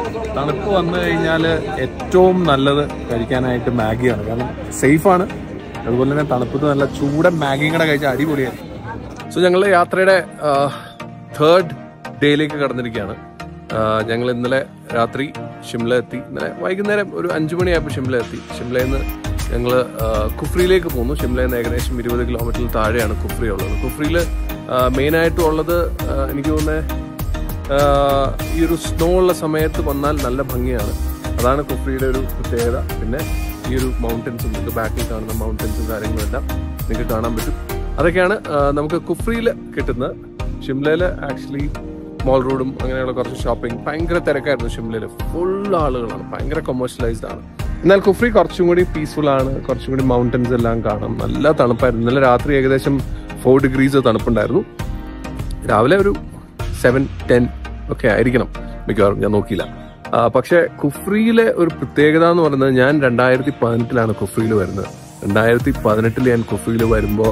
തണുപ്പ് വന്നു കഴിഞ്ഞാൽ ഏറ്റവും നല്ലത് കഴിക്കാനായിട്ട് മാഗിയാണ് കാരണം സേഫാണ് അതുപോലെ തന്നെ തണുപ്പത്ത് നല്ല ചൂടൻ മാഗിയും കൂടെ കഴിച്ചാൽ അടിപൊളിയാണ് സോ ഞങ്ങൾ യാത്രയുടെ തേർഡ് ഡേയിലേക്ക് കടന്നിരിക്കുകയാണ് ഞങ്ങൾ ഇന്നലെ രാത്രി ഷിംല എത്തി ഇന്നലെ വൈകുന്നേരം ഒരു അഞ്ചു മണിയായപ്പോൾ ഷിംല എത്തി ഷിംലയിൽ നിന്ന് ഞങ്ങൾ കുഫ്രിയിലേക്ക് പോന്നു ഷിംലയിൽ നിന്ന് ഏകദേശം ഇരുപത് കിലോമീറ്ററിൽ താഴെയാണ് കുഫ്രി ഉള്ളത് കുഫ്രിയിൽ മെയിനായിട്ടും ഉള്ളത് ആ, എനിക്ക് തോന്നുന്നത് ആഹ് ഈ ഒരു സ്നോ ഉള്ള സമയത്ത് വന്നാൽ നല്ല ഭംഗിയാണ് അതാണ് കുഫ്രിയുടെ ഒരു പ്രത്യേകത പിന്നെ ഈ ഒരു മൗണ്ടൻസും നിങ്ങൾക്ക് ബാക്കിൽ കാണുന്ന മൗണ്ടൻസും കാര്യങ്ങളും എല്ലാം നിങ്ങൾക്ക് കാണാൻ പറ്റും അതൊക്കെയാണ് ആഹ് നമുക്ക് കുഫ്രിയിൽ കിട്ടുന്നത് ഷിംലയിൽ ആക്ച്വലി മോൾ റോഡും അങ്ങനെയുള്ള കുറച്ച് ഷോപ്പിംഗ് ഭയങ്കര തിരക്കായിരുന്നു ഷിംലയിൽ ഫുൾ ആളുകളാണ് ഭയങ്കര കൊമേഴ്ഷ്യലൈസ്ഡ് ആണ് എന്നാൽ കുഫ്രി കുറച്ചും കൂടി പീസ്ഫുൾ ആണ് കുറച്ചും കൂടി മൗണ്ടൻസ് എല്ലാം കാണാം നല്ല തണുപ്പായിരുന്നു ഇന്നലെ രാത്രി ഏകദേശം ഫോർ ഡിഗ്രീസ് തണുപ്പുണ്ടായിരുന്നു രാവിലെ ഒരു സെവൻ ടെൻ ഒക്കെ ആയിരിക്കണം മിക്കവാറും ഞാൻ നോക്കിയില്ല ആ, പക്ഷേ കുഫ്രിയിലെ ഒരു പ്രത്യേകത എന്ന് പറയുന്നത് ഞാൻ രണ്ടായിരത്തി പതിനെട്ടിലാണ് കുഫ്രിയിൽ വരുന്നത് രണ്ടായിരത്തി പതിനെട്ടിൽ ഞാൻ കുഫ്രിയിൽ വരുമ്പോൾ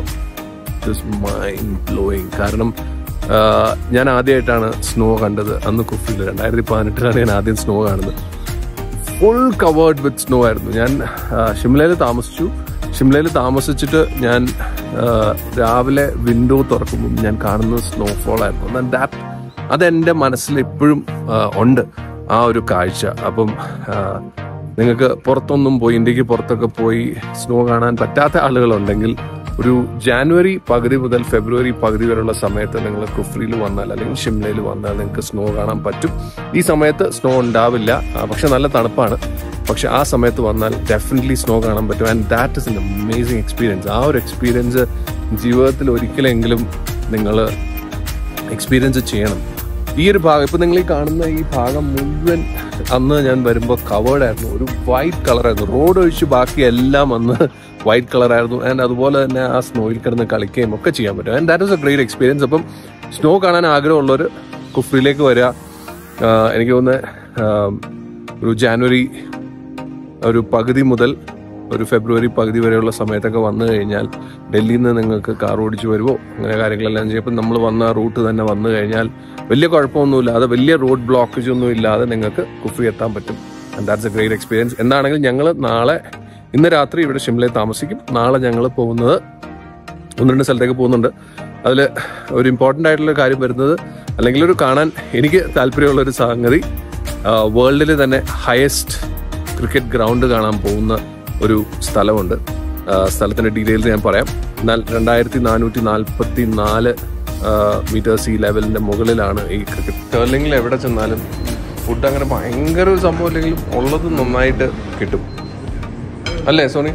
മൈൻഡ് ബ്ലോയിങ് കാരണം ആ, ഞാൻ ആദ്യമായിട്ടാണ് സ്നോ കണ്ടത് അന്ന് കുഫ്രിയിൽ രണ്ടായിരത്തി പതിനെട്ടിലാണ് ഞാൻ ആദ്യം സ്നോ കാണുന്നത് ഫുൾ കവേർഡ് വിത്ത് സ്നോ ആയിരുന്നു ഞാൻ ഷിംലയിൽ താമസിച്ചു ഷിംലയിൽ താമസിച്ചിട്ട് ഞാൻ ആ, രാവിലെ വിൻഡോ തുറക്കുമ്പോൾ ഞാൻ കാണുന്നത് സ്നോഫോൾ ആയിരുന്നു എന്നാൽ ദാറ്റ് അതെൻ്റെ മനസ്സിൽ ഇപ്പോഴും ആ, ഉണ്ട് ആ ഒരു കാഴ്ച അപ്പം ആ, നിങ്ങൾക്ക് പുറത്തൊന്നും പോയി ഇന്ത്യക്ക് പുറത്തൊക്കെ പോയി സ്നോ കാണാൻ പറ്റാത്ത ആളുകളുണ്ടെങ്കിൽ ഒരു ജാനുവരി പകുതി മുതൽ ഫെബ്രുവരി പകുതി വരെയുള്ള സമയത്ത് നിങ്ങൾ കുഫ്രിയിൽ വന്നാൽ അല്ലെങ്കിൽ ഷിംലയിൽ വന്നാൽ നിങ്ങൾക്ക് സ്നോ കാണാൻ പറ്റും ഈ സമയത്ത് സ്നോ ഉണ്ടാവില്ല ആ, പക്ഷെ നല്ല തണുപ്പാണ് പക്ഷെ ആ സമയത്ത് വന്നാൽ ഡെഫിനറ്റ്ലി സ്നോ കാണാൻ പറ്റും and that is an amazing experience ആ ഒരു എക്സ്പീരിയൻസ് ജീവിതത്തിൽ ഒരിക്കലെങ്കിലും നിങ്ങൾ എക്സ്പീരിയൻസ് ചെയ്യണം ഈ ഒരു ഭാഗം ഇപ്പൊ നിങ്ങൾ ഈ കാണുന്ന ഈ ഭാഗം മുഴുവൻ അന്ന് ഞാൻ വരുമ്പോൾ കവേർഡ് ആയിരുന്നു ഒരു വൈറ്റ് കളറായിരുന്നു റോഡ് ഒഴിച്ച് ബാക്കി എല്ലാം അന്ന് വൈറ്റ് കളറായിരുന്നു ആൻഡ് അതുപോലെ തന്നെ ആ സ്നോയിൽ കിടന്ന് കളിക്കുകയും ഒക്കെ ചെയ്യാൻ പറ്റും and that is a great experience അപ്പം സ്നോ കാണാൻ ആഗ്രഹമുള്ളവർ കുഫ്രിയിലേക്ക് വരിക ആ, എനിക്ക് തോന്നുന്നത് ആ, ഒരു ജാനുവരി ഒരു പകുതി മുതൽ ഒരു ഫെബ്രുവരി പകുതി വരെയുള്ള സമയത്തൊക്കെ വന്നു കഴിഞ്ഞാൽ ഡൽഹിയിൽ നിന്ന് നിങ്ങൾക്ക് കാർ ഓടിച്ചു വരുമോ അങ്ങനെ കാര്യങ്ങളെല്ലാം ചെയ്യുമ്പോൾ നമ്മൾ വന്ന റൂട്ട് തന്നെ വന്നു കഴിഞ്ഞാൽ വലിയ കുഴപ്പമൊന്നുമില്ലാതെ വലിയ റോഡ് ബ്ലോക്കേജ് ഒന്നും ഇല്ലാതെ നിങ്ങൾക്ക് കുഫ്രി എത്താൻ പറ്റും and that's a great experience എന്താണെങ്കിൽ ഞങ്ങൾ നാളെ ഇന്ന് രാത്രി ഇവിടെ ഷിംലയിൽ താമസിക്കും നാളെ ഞങ്ങൾ പോകുന്നത് ഒന്ന് രണ്ട് സ്ഥലത്തേക്ക് പോകുന്നുണ്ട് അതിൽ ഒരു ഇമ്പോർട്ടൻ്റ് ആയിട്ടുള്ള കാര്യം വരുന്നത് അല്ലെങ്കിൽ ഒരു കാണാൻ എനിക്ക് താല്പര്യമുള്ള ഒരു സംഗതി വേൾഡിൽ തന്നെ ഹയസ്റ്റ് ക്രിക്കറ്റ് ഗ്രൗണ്ട് കാണാൻ പോകുന്ന ഒരു സ്ഥലമുണ്ട് ആ, സ്ഥലത്തിന്റെ ഡീറ്റെയിൽസ് ഞാൻ പറയാം എന്നാൽ രണ്ടായിരത്തി നാനൂറ്റി നാൽപ്പത്തി നാല് മീറ്റർ സീ ലെവലിന്റെ മുകളിലാണ് ഈ ക്രിക്കറ്റ് സ്റ്റേർലിംഗിൽ എവിടെ ചെന്നാലും ഫുഡ് അങ്ങനെ ഭയങ്കര ഒരു സംഭവം ഇല്ലെങ്കിലും ഉള്ളത് നന്നായിട്ട് കിട്ടും അല്ലേ സോണി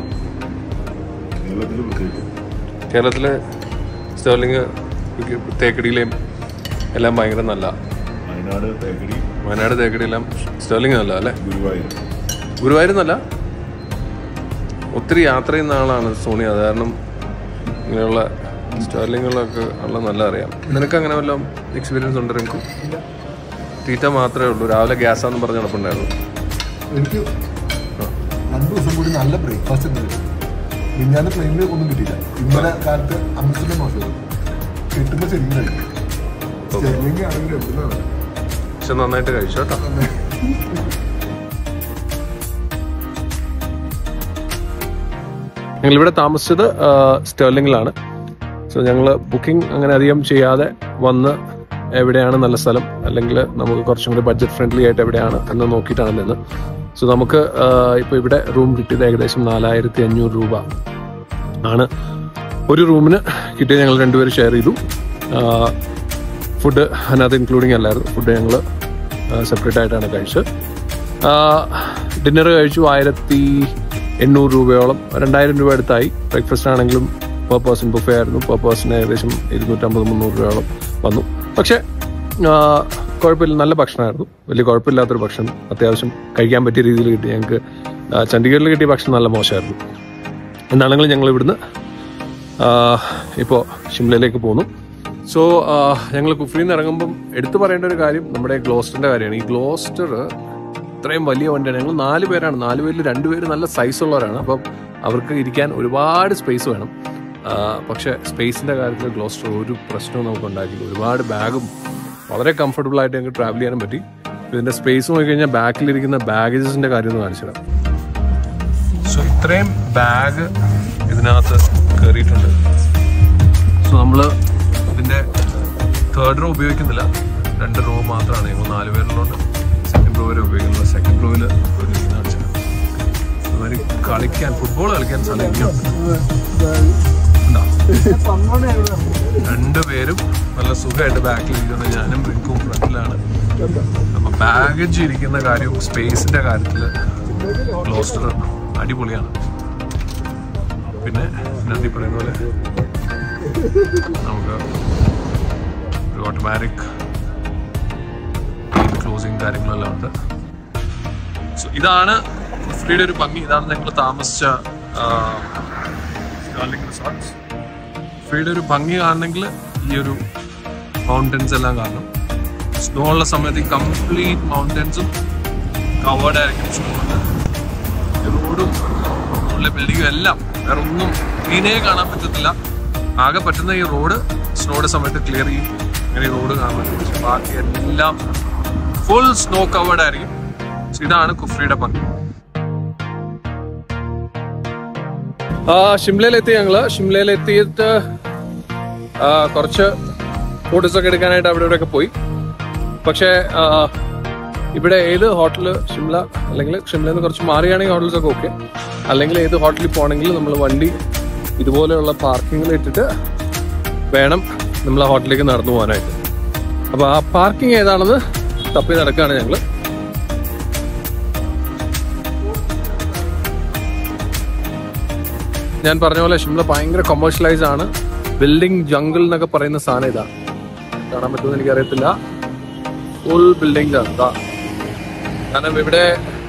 കേരളത്തിലെ സ്റ്റേർലിംഗ് തേക്കടിയിലെയും എല്ലാം ഭയങ്കര നല്ല വയനാട് തേക്കടി വയനാട് തേക്കടിയെല്ലാം സ്റ്റേർലിംഗ് നല്ല അല്ലേ ഗുരുവായൂർ ഗുരുവായൂർ നല്ല ഒത്തിരി യാത്ര ചെയ്യുന്ന ആളാണ് സോണി അത് കാരണം ഇങ്ങനെയുള്ള സ്റ്റേർലിങ്ങുകളൊക്കെ ഉള്ള നല്ല അറിയാം നിനക്ക് അങ്ങനെ വല്ലതും എക്സ്പീരിയൻസ് ഉണ്ട് നിനക്ക് തീറ്റ മാത്രമേ ഉള്ളൂ രാവിലെ ഗ്യാസാന്ന് പറഞ്ഞ് നടപ്പുണ്ടായിരുന്നു എനിക്ക് രണ്ടു ദിവസം കൂടി നല്ല ബ്രേക്ക്ഫാസ്റ്റ് ഉണ്ട് മിഞ്ഞാന്ന് പ്ലെയിനിൽ ഒന്നും കിട്ടിയില്ല ഇന്നലെ കാലത്ത് അമൃതത്തിന്റെ മോശം കിട്ടുമ്പോ ശരിക്കും കഴിക്കും സ്റ്റെർലിംഗ് ആണെങ്കിൽ എവിടുന്നാണ് പക്ഷെ നന്നായിട്ട് കഴിച്ചു കേട്ടോ ഞങ്ങൾ ഇവിടെ താമസിച്ചത് ആ, സ്റ്റേർലിംഗിലാണ് സോ ഞങ്ങൾ ബുക്കിംഗ് അങ്ങനെ അധികം ചെയ്യാതെ വന്ന് എവിടെയാണ് നല്ല സ്ഥലം അല്ലെങ്കിൽ നമുക്ക് കുറച്ചും കൂടി ബഡ്ജറ്റ് ഫ്രണ്ട്ലി ആയിട്ട് എവിടെയാണ് എന്ന് നോക്കിയിട്ടാണ് നിന്ന് സോ നമുക്ക് ഇപ്പോൾ ഇവിടെ റൂം കിട്ടിയത് ഏകദേശം നാലായിരത്തി അഞ്ഞൂറ് രൂപ ആണ് ഒരു റൂമിന് കിട്ടിയത് ഞങ്ങൾ രണ്ടുപേരും ഷെയർ ചെയ്തു ഫുഡ് അതിനകത്ത് ഇൻക്ലൂഡിങ് അല്ലായിരുന്നു ഫുഡ് ഞങ്ങൾ സെപ്പറേറ്റ് ആയിട്ടാണ് കഴിച്ചത് ഡിന്നർ കഴിച്ചു ആയിരത്തി എണ്ണൂറ് രൂപയോളം രണ്ടായിരം രൂപ അടുത്തായി ബ്രേക്ക്ഫാസ്റ്റ് ആണെങ്കിലും പെർ പേഴ്സൺ ബുഫേ ആയിരുന്നു പെർ പേഴ്സൺ ഏകദേശം ഇരുന്നൂറ്റമ്പത് മുന്നൂറ് രൂപയോളം വന്നു പക്ഷേ ആ, കുഴപ്പമില്ല നല്ല ഭക്ഷണമായിരുന്നു വലിയ കുഴപ്പമില്ലാത്തൊരു ഭക്ഷണം അത്യാവശ്യം കഴിക്കാൻ പറ്റിയ രീതിയിൽ കിട്ടി ഞങ്ങൾക്ക് ആ, ചണ്ഡീഗഡിൽ കിട്ടിയ ഭക്ഷണം നല്ല മോശമായിരുന്നു എന്താണെങ്കിലും ഞങ്ങൾ ഇവിടുന്ന് ഇപ്പോൾ ഷിംലയിലേക്ക് പോന്നു സോ ഞങ്ങൾ കുഫ്രിയിൽ നിന്ന് ഇറങ്ങുമ്പം എടുത്തു പറയേണ്ട ഒരു കാര്യം നമ്മുടെ ഗ്ലോസ്റ്ററിന്റെ കാര്യമാണ് ഈ ഗ്ലോസ്റ്റർ ഇത്രയും വലിയ വണ്ടിയാണ് ഞങ്ങൾ നാല് പേരാണ് നാല് പേരിൽ രണ്ടുപേര് നല്ല സൈസ് ഉള്ളവരാണ് അപ്പം അവർക്ക് ഇരിക്കാൻ ഒരുപാട് സ്പേസ് വേണം ആ, പക്ഷേ സ്പേസിന്റെ കാര്യത്തിൽ ഗ്ലോസ്റ്റർ ഒരു പ്രശ്നവും നമുക്ക് ഉണ്ടാക്കില്ല ഒരുപാട് ബാഗും വളരെ കംഫർട്ടബിൾ ആയിട്ട് ഞങ്ങൾക്ക് ട്രാവൽ ചെയ്യാനും പറ്റി ഇതിന്റെ സ്പേസ് നോക്കി കഴിഞ്ഞാൽ ബാക്കിലിരിക്കുന്ന ബാഗേജസിന്റെ കാര്യം ഒന്ന് കാണിച്ചു തരാം സോ ഇത്രയും ബാഗ് ഇതിനകത്ത് കയറിയിട്ടുണ്ട് സോ നമ്മൾ ഇതിന്റെ തേർഡ് റോ ഉപയോഗിക്കുന്നില്ല രണ്ട് റോ മാത്രമാണ് ഞങ്ങൾ നാല് പേരിലുണ്ട് സെക്കൻഡ് റോ വരെ ഉപയോഗിക്കുന്നത് സെക്കൻഡ് റോയിൽ ഒരു ഇത് കാണിച്ചു തരാം. ഇവര് കളിക്കാൻ ഫുട്ബോൾ കളിക്കാൻ സ്ഥലം ഇനിയുണ്ട് ഉണ്ടോ? രണ്ടുപേരും നല്ല സുഖമായിട്ട് ബാക്കിൽ ഇരിക്കുന്ന ഞാനും റിങ്കും ഫ്രണ്ടിലാണ് അപ്പൊ ബാഗേജ് ഇരിക്കുന്ന കാര്യവും സ്പേസിന്റെ കാര്യത്തില് ക്ലോസ്റ്റർ അടിപൊളിയാണ് പിന്നെ നന്ദി പറയുന്ന പോലെ നമുക്ക് ഒരു ഓട്ടോമാറ്റിക് ക്ലോസിങ് കാര്യങ്ങളെല്ലാം ഉണ്ട് സോ ഇതാണ് കുഫ്രിയുടെ ഒരു ഭംഗി ഇതാണ് ഞങ്ങൾ താമസിച്ച റിസോർട്ട്സ് കുഫ്രിയുടെ ഒരു ഭംഗി കാണണമെങ്കിൽ ഈ ഒരു മൗണ്ടൻസ് എല്ലാം കാണണം സ്നോ ഉള്ള സമയത്ത് ഈ കംപ്ലീറ്റ് മൗണ്ടൻസും കവേർഡ് ആയിരിക്കും സ്നോ റോഡും ഉള്ള ബിൽഡിങ്ങും എല്ലാം വേറെ ഒന്നും ക്ലീനേ കാണാൻ പറ്റത്തില്ല ആകെ പറ്റുന്ന ഈ റോഡ് സ്നോയുടെ സമയത്ത് ക്ലിയർ ചെയ്യും അങ്ങനെ ഈ റോഡ് കാണാൻ പറ്റും പക്ഷെ ബാക്കി എല്ലാം ഫുൾ സ്നോ കവേർഡ് ആയിരിക്കും So ഇതാണ് കുഫ്രിയുടെ ഭംഗി ഷിംലയിലെത്തി ഞങ്ങള് ഷിംലയിലെത്തിയിട്ട് ആ, കുറച്ച് ഫോട്ടോസ് ഒക്കെ എടുക്കാനായിട്ട് അവിടെ ഇവിടെയൊക്കെ പോയി പക്ഷേ ആ, ഇവിടെ ഏത് ഹോട്ടൽ ഷിംല അല്ലെങ്കിൽ ഷിംലയിൽ നിന്ന് കുറച്ച് മാറിയാണെങ്കിൽ ഹോട്ടൽസ് ഒക്കെ ഓക്കെ അല്ലെങ്കിൽ ഏത് ഹോട്ടലിൽ പോകണമെങ്കിൽ നമ്മൾ വണ്ടി ഇതുപോലെയുള്ള പാർക്കിങ്ങിൽ ഇട്ടിട്ട് വേണം നമ്മൾ ആ ഹോട്ടലിലേക്ക് നടന്നു പോകാനായിട്ട് അപ്പോൾ ആ പാർക്കിംഗ് ഏതാണെന്ന് തപ്പി നടക്കുകയാണ് ഞങ്ങൾ ഞാൻ പറഞ്ഞ പോലെ ഷിംല ഭയങ്കര കൊമേഴ്ഷ്യലൈസ് ആണ് ബിൽഡിംഗ് ജംഗിൾ എന്നൊക്കെ പറയുന്ന സാധനം ഇതാ കാണാൻ പറ്റുമെന്ന് എനിക്കറിയത്തില്ല ഫുൾ ബിൽഡിംഗ്സ് ആണ് ഇതാ കാരണം ഇവിടെ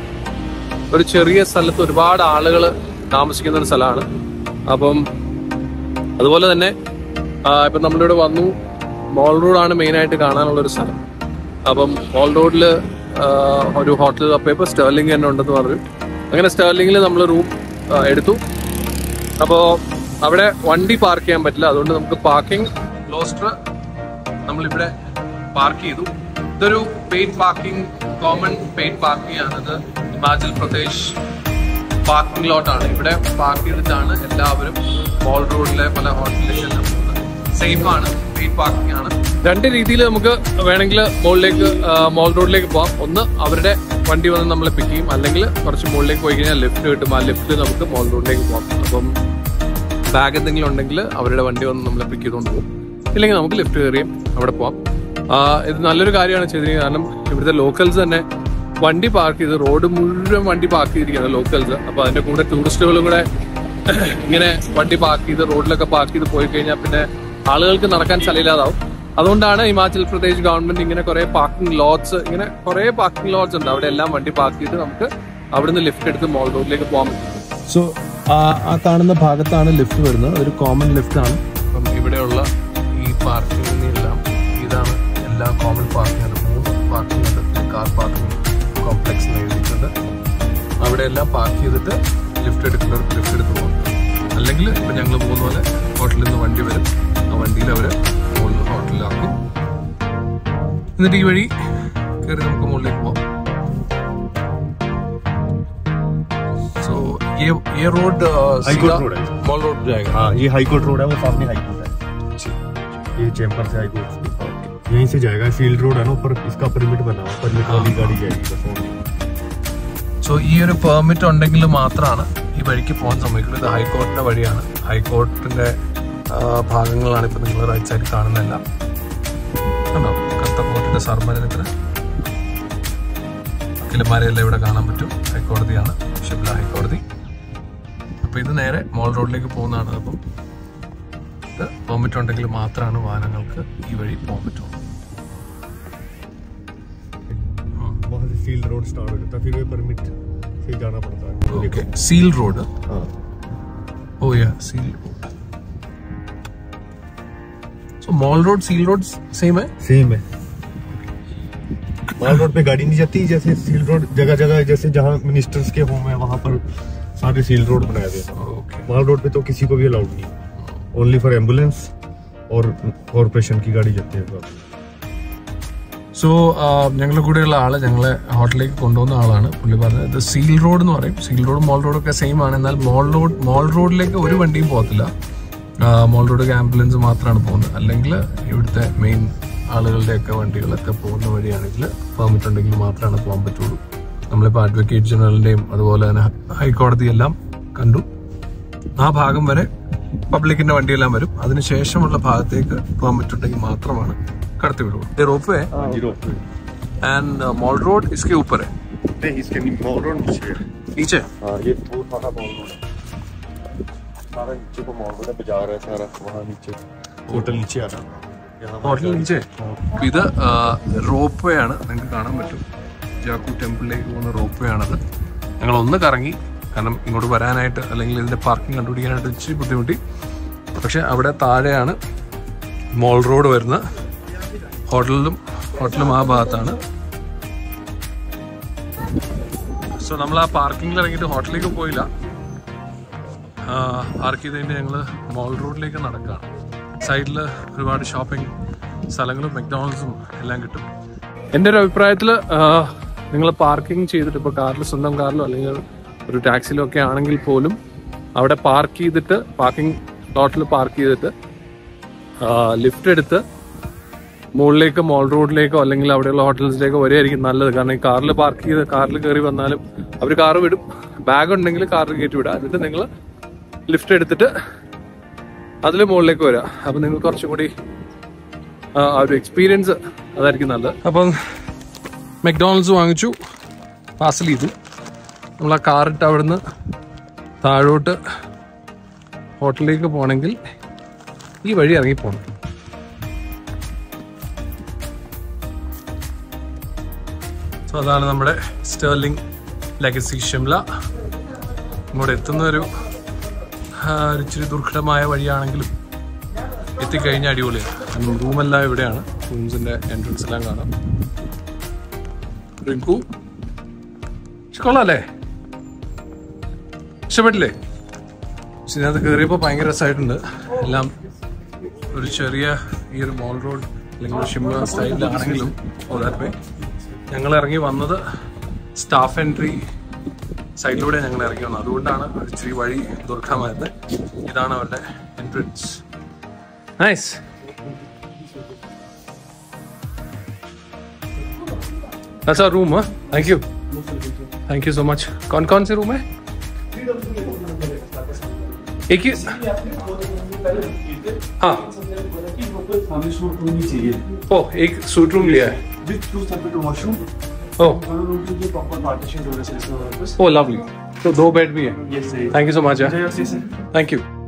ഒരു ചെറിയ സ്ഥലത്ത് ഒരുപാട് ആളുകൾ താമസിക്കുന്ന ഒരു സ്ഥലമാണ് അപ്പം അതുപോലെ തന്നെ ആ, ഇപ്പം നമ്മളിവിടെ വന്നു മോൾ റോഡാണ് മെയിനായിട്ട് കാണാനുള്ള ഒരു സ്ഥലം അപ്പം മോൾ റോഡിൽ ഒരു ഹോട്ടൽ തപ്പിയപ്പോൾ സ്റ്റേർലിംഗ് തന്നെ ഉണ്ടെന്ന് പറഞ്ഞു അങ്ങനെ സ്റ്റേർലിംഗിൽ നമ്മൾ റൂം എടുത്തു അപ്പോൾ അവിടെ വണ്ടി പാർക്ക് ചെയ്യാൻ പറ്റില്ല അതുകൊണ്ട് നമുക്ക് പാർക്കിംഗ് ക്ലോസ്റ്റർ നമ്മളിവിടെ പാർക്ക് ചെയ്തു ഇതൊരു paid parking common paid parking ആണിത് ഹിമാചൽ പ്രദേശ് പാർക്കിംഗ് ലോട്ടാണ് ഇവിടെ പാർക്ക് ചെയ്തിട്ടാണ് എല്ലാവരും മോൾ റോഡിലെ പല ഹോട്ടലിലേക്കെല്ലാം പോകുന്നത് സേഫ് ആണ് പെയ്ഡ് പാർക്കിംഗ് ആണ് രണ്ട് രീതിയിൽ നമുക്ക് വേണമെങ്കിൽ മുകളിലേക്ക് മോൾ റോഡിലേക്ക് പോവാം ഒന്ന് അവരുടെ വണ്ടി വന്ന് നമ്മളെ പിക്ക് ചെയ്യും അല്ലെങ്കിൽ കുറച്ച് മുകളിലേക്ക് പോയി കഴിഞ്ഞാൽ ലിഫ്റ്റ് കിട്ടും ആ ലിഫ്റ്റ് നമുക്ക് മോൾ റോഡിലേക്ക് പോവാം അപ്പം ബാഗ് എന്തെങ്കിലും ഉണ്ടെങ്കിൽ അവരുടെ വണ്ടി വന്ന് നമ്മളെ പിക്ക് ചെയ്തുകൊണ്ട് പോകും ഇല്ലെങ്കിൽ നമുക്ക് ലിഫ്റ്റ് കയറിയും അവിടെ പോവാം ആ, ഇത് നല്ലൊരു കാര്യമാണ് ചെയ്തിരിക്കുന്നത് കാരണം ഇവിടുത്തെ ലോക്കൽസ് തന്നെ വണ്ടി പാർക്ക് ചെയ്ത് റോഡ് മുഴുവൻ വണ്ടി പാർക്ക് ചെയ്തിരിക്കുന്നത് ലോക്കൽസ് അപ്പൊ അതിന്റെ കൂടെ ടൂറിസ്റ്റുകളും കൂടെ ഇങ്ങനെ വണ്ടി പാർക്ക് ചെയ്ത് റോഡിലൊക്കെ പാർക്ക് ചെയ്ത് പോയി കഴിഞ്ഞാൽ പിന്നെ ആളുകൾക്ക് നടക്കാൻ സ്ഥലമില്ലാതാവും അതുകൊണ്ടാണ് ഹിമാചൽ പ്രദേശ് ഗവൺമെന്റ് ഇങ്ങനെ കുറെ പാർക്കിംഗ് ലോട്ട്സ് ഇങ്ങനെ കുറെ പാർക്കിംഗ് ലോട്ട്സ് ഉണ്ട് അവിടെ എല്ലാം വണ്ടി പാർക്ക് ചെയ്ത് നമുക്ക് അവിടുന്ന് ലിഫ്റ്റ് എടുത്ത് മോൾ റോഡിലേക്ക് പോകാൻ പറ്റും സോ ആ കാണുന്ന ഭാഗത്താണ് ലിഫ്റ്റ് വരുന്നത് ഒരു കോമൺ ലിഫ്റ്റ് ആണ് അപ്പം ഇവിടെയുള്ള ഈ പാർക്കിങ്ങിനെല്ലാം ഇതാണ് എല്ലാ കോമൺ പാർക്കിംഗ് ഉണ്ട് മൂന്ന് പാർക്കിംഗ് ഉണ്ട് കാർ പാർക്കിംഗ് കോംപ്ലക്സ് എഴുതിയിട്ടുണ്ട് അവിടെ എല്ലാം പാർക്ക് ചെയ്തിട്ട് ലിഫ്റ്റ് എടുക്കുന്നവർക്ക് ലിഫ്റ്റ് എടുത്ത് പോകും അല്ലെങ്കിൽ ഇപ്പം ഞങ്ങൾ പോകുന്ന പോലെ ഹോട്ടലിൽ നിന്ന് വണ്ടി വരും ആ വണ്ടിയിൽ അവർ മുകളിൽ ഹോട്ടലിലാക്കും എന്നിട്ട് ഈ വഴി കയറി നമുക്ക് മുകളിലേക്ക് പോകാം सो ये ये रोड हाईकोर्ट रोड है। मॉल रोड जाएगा हाँ ये हाईकोर्ट रोड है वो सामने हाईकोर्ट है ये चैम्बर से हाईकोर्ट यहीं से जाएगा फील्ड रोड है ना ऊपर इसका परमिट बना हुआ परमिट वाली गाड़ी जाएगी बस only। സോ ഈ ഒരു പെർമിറ്റ് ഉണ്ടെങ്കിൽ മാത്രമാണ് ഈ വഴിക്ക് പോകാൻ സമ്മതിക്കുള്ളൂ ഇത് ഹൈക്കോർട്ടിന്റെ വഴിയാണ് ഹൈക്കോർട്ടിന്റെ ആ, ഭാഗങ്ങളാണ് ഇപ്പൊ നിങ്ങൾ റൈറ്റ് സൈഡിൽ കാണുന്നതെല്ലാം കണ്ടോ കറുത്ത കോർട്ടിന്റെ സർമജനത്തിന് വക്കീലന്മാരെല്ലാം ഇവിടെ കാണാൻ പറ്റും ഹൈക്കോടതിയാണ് ഷിംല ഹൈക്കോടതി അപ്പൊ ഇത് നേരെ മോൾ റോഡിലേക്ക് പോകുന്നതാണ് അപ്പം ഇത് പെർമിറ്റ് ഉണ്ടെങ്കിൽ മാത്രമാണ് വാഹനങ്ങൾക്ക് ഈ വഴി പോകാൻ പറ്റുള്ളൂ वहाँ से फील्ड रोड स्टार्ट हो जाता है फिर वे परमिट से जाना पड़ता है ഓക്കെ സീൽ റോഡ് हाँ oh yeah seal road so mall road seal road same है सेम है माल रोड पे गाड़ी नहीं जाती जैसे सील रोड जगह जगह जैसे जहाँ मिनिस्टर्स के होम है वहाँ पर सारे सील रोड बनाए हुए हैं ओके माल रोड पे तो किसी को भी अलाउड नहीं ओनली फॉर एम्बुलेंस और कॉरपोरेशन की गाड़ी जाती है സോ ഞങ്ങളുടെ കൂടെയുള്ള ആള് ഞങ്ങളെ ഹോട്ടലിലേക്ക് കൊണ്ടുവന്ന ആളാണ് പുള്ളി പറഞ്ഞത് ഇത് സീൽ റോഡ് എന്ന് പറയും സീൽ റോഡ് മോൾ റോഡൊക്കെ സെയിം ആണ് എന്നാൽ മോൾ റോഡ് മോൾ റോഡിലേക്ക് ഒരു വണ്ടിയും പോകത്തില്ല മോൾ റോഡ് ആംബുലൻസ് മാത്രമാണ് പോകുന്നത് അല്ലെങ്കിൽ ഇവിടുത്തെ മെയിൻ ആളുകളുടെയൊക്കെ വണ്ടികളൊക്കെ പോകുന്ന വഴിയാണെങ്കിൽ പെർമിറ്റ് ഉണ്ടെങ്കിൽ മാത്രമാണ് പോകാൻ പറ്റുള്ളൂ നമ്മളിപ്പോൾ അഡ്വക്കേറ്റ് ജനറലിന്റെയും അതുപോലെ തന്നെ ഹൈക്കോടതി എല്ലാം കണ്ടു ആ ഭാഗം വരെ പബ്ലിക്കിന്റെ വണ്ടിയെല്ലാം വരും അതിനുശേഷമുള്ള ഭാഗത്തേക്ക് പെർമിറ്റ് ഉണ്ടെങ്കിൽ മാത്രമാണ് കടത്തി വിടുള്ളൂ rope way zero end mall road इसके ऊपर है नहीं इसके मॉल रोड नीचे है नीचे हाँ ये वो सारा मॉल रोड है सारा नीचे को मॉल रोड है बाजार है सारा वहाँ नीचे होटल नीचे आना यहाँ ഹോട്ടൽ നീച്ചേ ഇത് റോപ്പ് വേ ആണ് നിങ്ങൾക്ക് കാണാൻ പറ്റും ജാക്കു ടെമ്പിളിലേക്ക് പോകുന്ന റോപ്പ് വേ ആണത് ഞങ്ങൾ ഒന്ന് കറങ്ങി കാരണം ഇങ്ങോട്ട് വരാനായിട്ട് അല്ലെങ്കിൽ ഇതിന്റെ പാർക്കിംഗ് കണ്ടുപിടിക്കാനായിട്ട് ഇച്ചിരി ബുദ്ധിമുട്ടി പക്ഷെ അവിടെ താഴെയാണ് മോൾ റോഡ് വരുന്ന ഹോട്ടലിലും ഹോട്ടലും ആ ഭാഗത്താണ് സോ നമ്മൾ ആ പാർക്കിങ്ങിൽ ഇറങ്ങിയിട്ട് ഹോട്ടലിലേക്ക് പോയില്ല പാർക്ക് ചെയ്ത് കഴിഞ്ഞ് ഞങ്ങൾ മോൾ റോഡിലേക്ക് നടക്കുകയാണ് സൈഡിൽ ഒരുപാട് ഷോപ്പിംഗ് സ്ഥലങ്ങളും മെക്ഡോണൾഡ്സും എല്ലാം കിട്ടും എൻ്റെ ഒരു അഭിപ്രായത്തിൽ നിങ്ങൾ പാർക്കിംഗ് ചെയ്തിട്ട് ഇപ്പോൾ കാറിൽ സ്വന്തം കാറിലോ അല്ലെങ്കിൽ ഒരു ടാക്സിയിലോ ഒക്കെ ആണെങ്കിൽ പോലും അവിടെ പാർക്ക് ചെയ്തിട്ട് പാർക്കിംഗ് ലോട്ടിൽ പാർക്ക് ചെയ്തിട്ട് ലിഫ്റ്റ് എടുത്ത് മുകളിലേക്ക് മോൾ റോഡിലേക്കോ അല്ലെങ്കിൽ അവിടെയുള്ള ഹോട്ടൽസിലേക്കോ വരികയായിരിക്കും നല്ലത് കാരണം ഈ കാറിൽ പാർക്ക് ചെയ്ത് കാറിൽ കയറി വന്നാലും അവർ കാറ് വിടും ബാഗ് ഉണ്ടെങ്കിൽ കാറിൽ കയറ്റി വിടുക എന്നിട്ട് നിങ്ങൾ ലിഫ്റ്റ് എടുത്തിട്ട് അതിൽ മുകളിലേക്ക് വരിക അപ്പം നിങ്ങൾക്ക് കുറച്ചും കൂടി ആ ആ ഒരു എക്സ്പീരിയൻസ് അതായിരിക്കും നല്ലത് അപ്പം മെക്ഡോണൾഡ്സ് വാങ്ങിച്ചു പാർസൽ ചെയ്തു നമ്മൾ ആ കാറിട്ട് അവിടുന്ന് താഴോട്ട് ഹോട്ടലിലേക്ക് പോകണമെങ്കിൽ ഈ വഴി ഇറങ്ങി പോകണം സോ അതാണ് നമ്മുടെ സ്റ്റേർലിംഗ് ലെഗസി ഷിംല ഇങ്ങോട്ട് എത്തുന്ന ഒരു ആ, ഒരു ഇച്ചിരി ദുർഘടമായ വഴിയാണെങ്കിലും എത്തിക്കഴിഞ്ഞ അടിപൊളിയാണ് കാരണം റൂമെല്ലാം ഇവിടെയാണ് റൂംസിന്റെ എൻട്രൻസ് എല്ലാം കാണാം റിങ്കു പക്ഷെ കൊള്ളാല്ലേ ഇഷ്ടപ്പെട്ടില്ലേ പക്ഷെ ഇതിനകത്ത് കയറിയപ്പോൾ ഭയങ്കര രസമായിട്ടുണ്ട് എല്ലാം ഒരു ചെറിയ ഈ ഒരു മോൾ റോഡ് അല്ലെങ്കിൽ ഷിംല സ്റ്റൈലിലാണെങ്കിലും ഓ ഞങ്ങൾ ഇറങ്ങി വന്നത് സ്റ്റാഫ് എൻട്രി സൈഡിലൂടെ ഞങ്ങൾ ഇറങ്ങി വന്നത് അതുകൊണ്ടാണ് ഒരു ഇച്ചിരി വഴി ദുർഘടമായത് ഇതാണ് അവരുടെ എൻട്രൻസ് നൈസ് अच्छा रूम है thank you thank you so much कौन कौन से रूम है एक ही हाँ हमें शूट रूम ही चाहिए ओ एक सूट रूम लिया है विथ टू सेपरेट वॉशरूम ओ दोनों रूम के लिए प्रॉपर पार्टीशन हो रहा है ओ लवली तो दो बेड भी है ये सही thank you so much Enjoy your season. Thank you